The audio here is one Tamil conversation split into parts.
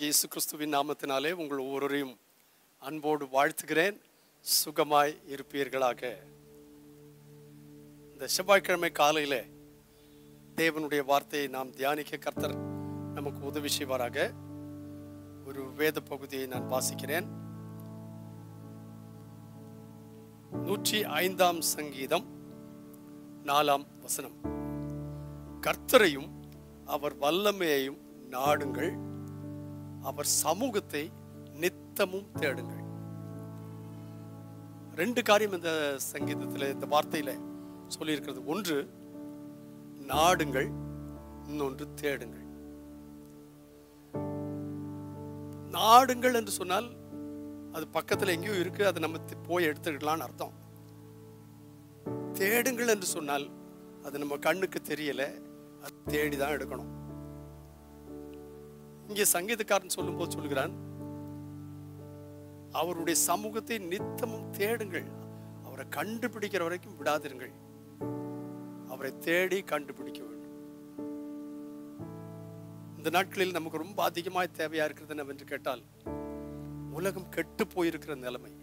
ஆண்டவராகிய இயேசு கிறிஸ்துவின் நாமத்தினாலே உங்கள் ஒவ்வொருவரையும் அன்போடு வாழ்த்துகிறேன் சுகமாய் இருப்பீர்களாக இந்த செவ்வாய்க்கிழமை காலையில தேவனுடைய வார்த்தையை நாம் தியானிக்க கர்த்தர் நமக்கு உதவி செய்வாராக ஒரு வேத பகுதியை நான் வாசிக்கிறேன் நூற்றி ஐந்தாம் சங்கீதம் நாலாம் வசனம் கர்த்தரையும் அவர் வல்லமையையும் நாடுங்கள் அவர் சமூகத்தை நித்தமும் தேடுங்கள் ரெண்டு காரியம் இந்த சங்கீதத்தில் இந்த வார்த்தையில சொல்லியிருக்கிறது ஒன்று நாடுங்கள் இன்னொன்று தேடுங்கள் நாடுங்கள் என்று சொன்னால் அது பக்கத்தில் எங்கேயோ இருக்கு அதை நம்ம தி- போய் எடுத்துக்கலாம்னு அர்த்தம் தேடுங்கள் என்று சொன்னால் அது நம்ம கண்ணுக்கு தெரியல அது தேடி தான் எடுக்கணும் இங்கே சங்கீதக்காரன் சொல்லும்போது சொல்கிறான் அவருடைய சமூகத்தை நித்தமும் தேடுங்கள் அவரை கண்டுபிடிக்கிற வரைக்கும் விடாதிருங்கள் அவரை தேடி கண்டுபிடிக்க வேண்டும் இந்த நாட்களில் நமக்கு ரொம்ப அதிகமாய் தேவையா இருக்கிறது என்னவென்று கேட்டால் உலகம் கெட்டு போயிருக்கிற நிலைமை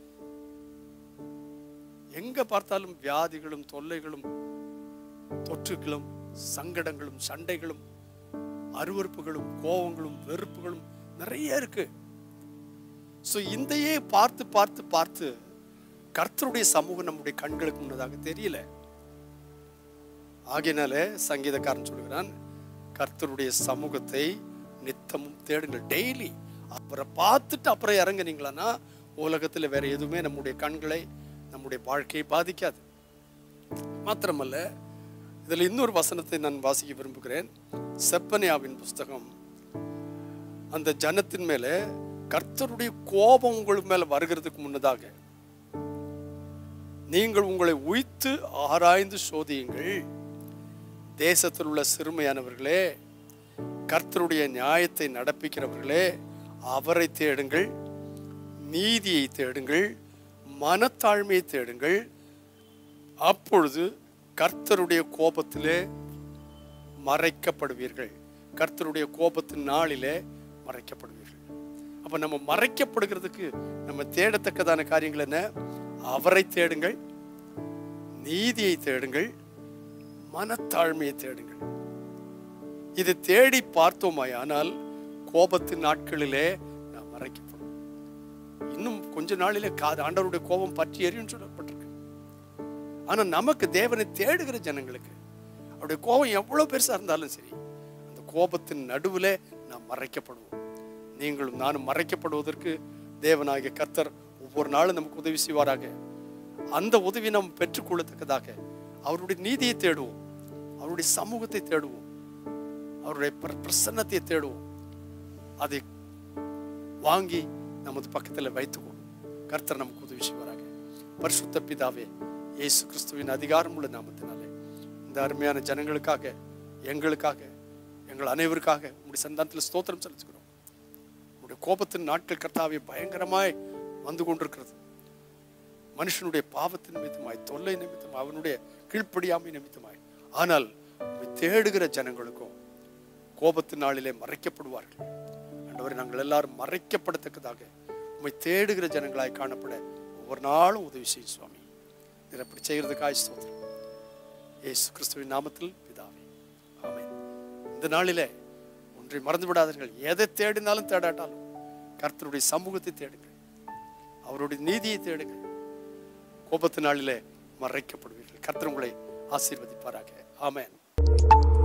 எங்க பார்த்தாலும் வியாதிகளும் தொல்லைகளும் தொற்றுகளும் சங்கடங்களும் சண்டைகளும் அருவருப்புகளும் கோபங்களும் வெறுப்புகளும் நிறைய இருக்கு ஸோ இதையே பார்த்து பார்த்து பார்த்து கர்த்தருடைய சமூகம் நம்முடைய கண்களுக்கு முன்னதாக தெரியல ஆகையினால சங்கீதக்காரன் சொல்கிறான் கர்த்தருடைய சமூகத்தை நித்தமும் தேடுங்கள் டெய்லி அவரை பார்த்துட்டு அப்புறம் இறங்குனீங்களான்னா உலகத்தில் வேற எதுவுமே நம்முடைய கண்களை நம்முடைய வாழ்க்கையை பாதிக்காது மாத்திரமல்ல இதில் இன்னொரு வசனத்தை நான் வாசிக்க விரும்புகிறேன் செப்பனியாவின் புஸ்தகம் அந்த ஜனத்தின் மேலே கர்த்தருடைய கோபம் உங்களுக்கு மேல வருகிறதுக்கு முன்னதாக நீங்கள் உங்களை உய்த்து ஆராய்ந்து சோதியுங்கள் தேசத்தில் உள்ள சிறுமையானவர்களே கர்த்தருடைய நியாயத்தை நடப்பிக்கிறவர்களே அவரை தேடுங்கள் நீதியை தேடுங்கள் மனத்தாழ்மையை தேடுங்கள் அப்பொழுது கர்த்தருடைய கோபத்திலே மறைக்கப்படுவீர்கள் கர்த்தருடைய கோபத்தின் நாளிலே மறைக்கப்படுவீர்கள் அப்ப நம்ம மறைக்கப்படுகிறதுக்கு நம்ம தேடத்தக்கதான காரியங்கள் என்ன அவரை தேடுங்கள் நீதியை தேடுங்கள் மனத்தாழ்மையை தேடுங்கள் இது தேடி பார்த்தோமாயானால் கோபத்தின் நாட்களிலே நாம் மறைக்கப்படும் இன்னும் கொஞ்ச நாளிலே காது ஆண்டவருடைய கோபம் பற்றி எரியும் சொல்லப்பட்டிருக்கு ஆனா நமக்கு தேவனை தேடுகிற ஜனங்களுக்கு அவருடைய கோபம் எவ்வளவு பெருசா இருந்தாலும் சரி அந்த கோபத்தின் நடுவிலே நாம் மறைக்கப்படுவோம் நீங்களும் நானும் மறைக்கப்படுவதற்கு தேவனாகிய கர்த்தர் ஒவ்வொரு நாளும் நமக்கு உதவி செய்வாராக அந்த உதவி நாம் பெற்றுக்கொள்ளத்தக்கதாக அவருடைய நீதியை தேடுவோம் அவருடைய சமூகத்தை தேடுவோம் அவருடைய பிர- பிரசன்னத்தை தேடுவோம் அதை வாங்கி நமது பக்கத்தில் வைத்துக்கொள்வோம் கர்த்தர் நமக்கு உதவி செய்வாராக பரிசுத்த பிதாவே இயேசு கிறிஸ்துவின் அதிகாரமுள்ள நாமத்தினாலே இந்த அருமையான ஜனங்களுக்காக எங்களுக்காக எங்கள் அனைவருக்காக உங்களுடைய சந்தானத்தில் ஸ்தோத்திரம் செலுத்துகிறோம் உங்களுடைய கோபத்தின் நாட்கள் கர்த்தாவே பயங்கரமாய் வந்து கொண்டிருக்கிறது மனுஷனுடைய பாவத்தின் நிமித்தமாய் தொல்லை நிமித்தமாய் அவனுடைய கீழ்ப்படியாமை நிமித்தமாய் ஆனால் உம்மை தேடுகிற ஜனங்களுக்கும் கோபத்தின் நாளிலே மறைக்கப்படுவார்கள் ஆண்டவரே நாங்கள் எல்லாரும் மறைக்கப்படத்தக்கதாக உம்மை தேடுகிற ஜனங்களாய் காணப்பட ஒவ்வொரு நாளும் உதவி செய்யும் சுவாமி இதை அப்படி செய்கிறதுக்காய் ஸ்தோத்திரம் இயேசு கிறிஸ்துவின் நாமத்தில் பிதாவே ஆமென் இந்த நாளிலே ஒன்றை மறந்து விடாதீர்கள் எதை தேடினாலும் தேடாட்டாலும் கர்த்தருடைய சமூகத்தை தேடுங்கள் அவருடைய நீதியை தேடுங்கள் கோபத்து நாளிலே மறைக்கப்படுவீர்கள் கர்த்தர் உங்களை ஆசீர்வதிப்பாராக ஆமென்